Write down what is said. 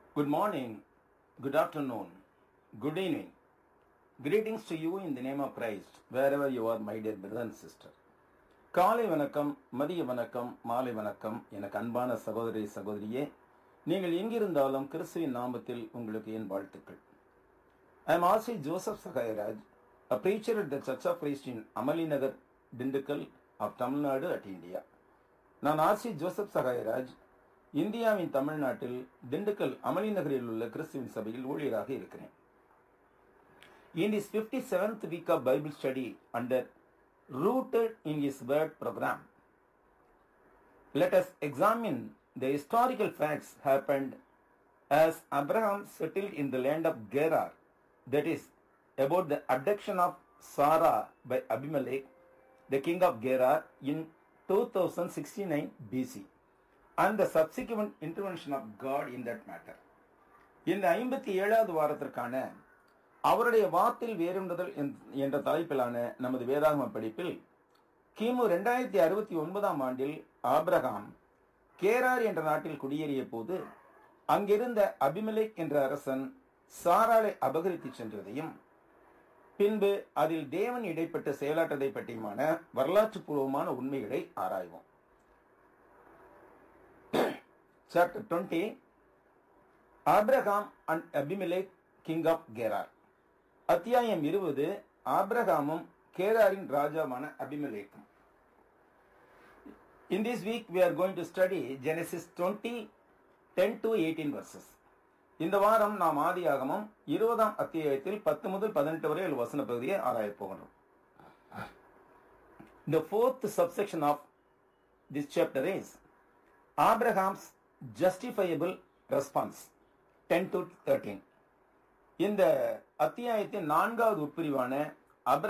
Good morning, good afternoon, good evening. Greetings to you in the name of Christ, wherever you are, my dear brother and sister. காலை வணக்கம் மதிய வணக்கம் மாலை வணக்கம் எனக்கு அன்பான சகோதரி சகோதரியே நீங்கள் எங்கிருந்தாலும் கிறிஸ்துவின் நாமத்தில் உங்களுக்கு என் வாழ்த்துக்கள் I am Asi Joseph Sahayaraj a preacher at the Church of Christ in Amali Nagar Dindigul of Tamil Nadu at India நான் ஆசி ஜோசப் சகாயராஜ் இந்தியாவின் தமிழ்நாட்டில் திண்டுக்கல் அமளி நகரில் உள்ள கிறிஸ்துவின் சபையில் ஊழியராக இருக்கிறேன் In this 57th week of Bible study under Rooted in His Word program, let us examine the historical facts happened as Abraham settled in the land of Gerar, that is, about the abduction of Sarah by Abimelech, the king of Gerar, in 2069 BC, and the subsequent intervention of God in that matter. இந்த ஐம்பத்தி ஏழாவது வாரத்திற்கான அவருடைய வார்த்தையில் வேறுண்டதல் என்ற தலைப்பிலான நமது வேதாகம படிப்பில் கிமு ரெண்டாயிரத்தி அறுபத்தி ஒன்பதாம் ஆண்டில் ஆப்ரஹாம் கேரார் என்ற நாட்டில் குடியேறிய போது அங்கிருந்த அபிமலேக் என்ற அரசன் சாராளை அபகரித்து சென்றதையும் பின்பு அதில் தேவன் இடைப்பட்டு செயலாற்றதை பற்றியுமான வரலாற்று பூர்வமான உண்மைகளை ஆராய்வோம் chapter twenty Abraham and Abimelech king of Gerar அத்தியாயம் இருபது ஆப்ரஹாமும் கேராரின் ராஜாவான அபிமலேக்கும் In this week we are going to study Genesis 20 10 to 18 verses. இந்த வாரம் நாம் ஆதியாகமம் இருபதாம் அத்தியாயத்தில் பத்து முதல் பதினெட்டு வரை உள்ள வசன பகுதியை ஆராயப் போகிறோம் The fourth subsection of this chapter is Abraham's justifiable response 10 to 13. இந்த அத்தியாயத்தின் நான்காவது உட்பிரிவான